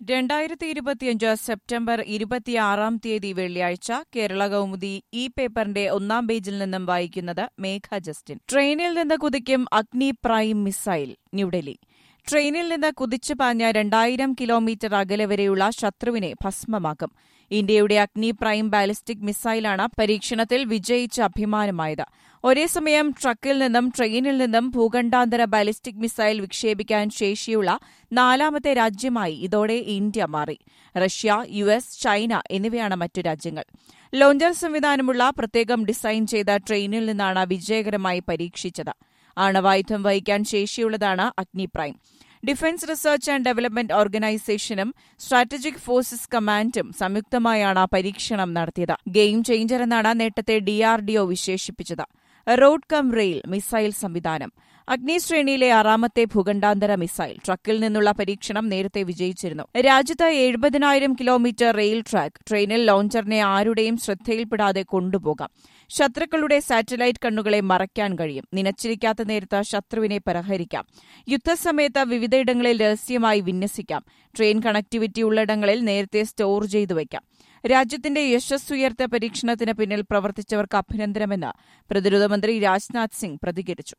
രണ്ടായിരത്തി ഇരുപത്തിയഞ്ച് സെപ്റ്റംബർ ഇരുപത്തിയാറാം തീയതി വെള്ളിയാഴ്ച കേരള കൗമുദി ഈ പേപ്പറിന്റെ ഒന്നാം പേജിൽ നിന്നും വായിക്കുന്നത് മേഘ ജസ്റ്റിൻ ട്രെയിനിൽ നിന്ന് കുതിക്കും അഗ്നി പ്രൈം മിസൈൽ ന്യൂഡൽഹി ട്രെയിനിൽ നിന്ന് കുതിച്ചു പാഞ്ഞ രണ്ടായിരം കിലോമീറ്റർ അകലെ വരെയുള്ള ശത്രുവിനെ ഭസ്മമാക്കും ഇന്ത്യയുടെ അഗ്നി പ്രൈം ബാലിസ്റ്റിക് മിസൈലാണ് പരീക്ഷണത്തിൽ വിജയിച്ച അഭിമാനമായത് ഒരേസമയം ട്രക്കിൽ നിന്നും ട്രെയിനിൽ നിന്നും ഭൂഖണ്ഡാന്തര ബാലിസ്റ്റിക് മിസൈൽ വിക്ഷേപിക്കാൻ ശേഷിയുള്ള നാലാമത്തെ രാജ്യമായി ഇതോടെ ഇന്ത്യ മാറി റഷ്യ യു എസ് ചൈന എന്നിവയാണ് മറ്റു രാജ്യങ്ങൾ ലോഞ്ചർ സംവിധാനമുള്ള പ്രത്യേകം ഡിസൈൻ ചെയ്ത ട്രെയിനിൽ നിന്നാണ് വിജയകരമായി പരീക്ഷിച്ചത് ആണവായുധം വഹിക്കാൻ ശേഷിയുള്ളതാണ് Agni prime defence research and development ഓർഗനൈസേഷനും സ്ട്രാറ്റജിക് ഫോഴ്സസ് കമാൻഡും സംയുക്തമായാണ് പരീക്ഷണം നടത്തിയത് ഗെയിം ചേഞ്ചർ എന്നാണ് നേട്ടത്തെ ഡിആർഡിഒ വിശേഷിപ്പിച്ചത് റോഡ് കം റെയിൽ മിസൈൽ സംവിധാനം അഗ്നി ശ്രേണിയിലെ ആറാമത്തെ ഭൂഖണ്ഡാന്തര മിസൈൽ ട്രക്കിൽ നിന്നുള്ള പരീക്ഷണം നേരത്തെ വിജയിച്ചിരുന്നു രാജ്യത്ത് എഴുപതിനായിരം കിലോമീറ്റർ റെയിൽ ട്രാക്ക് ട്രെയിനിൽ ലോഞ്ചറിനെ ആരുടെയും ശ്രദ്ധയിൽപ്പെടാതെ കൊണ്ടുപോകാം ശത്രുക്കളുടെ സാറ്റലൈറ്റ് കണ്ണുകളെ മറയ്ക്കാൻ കഴിയും നനച്ചിരിക്കാത്ത നേരത്ത് ശത്രുവിനെ പ്രഹരിക്കാം യുദ്ധസമയത്ത് വിവിധയിടങ്ങളിൽ രഹസ്യമായി വിന്യസിക്കാം ട്രെയിൻ കണക്ടിവിറ്റി ഉള്ളിടങ്ങളിൽ നേരത്തെ സ്റ്റോർ ചെയ്തു വയ്ക്കാം രാജ്യത്തിന്റെ യശസ്സുയർത്ത പരീക്ഷണത്തിന് പിന്നിൽ പ്രവർത്തിച്ചവർക്ക് അഭിനന്ദനമെന്ന് പ്രതിരോധ മന്ത്രി രാജ്നാഥ് സിംഗ് പ്രതികരിച്ചു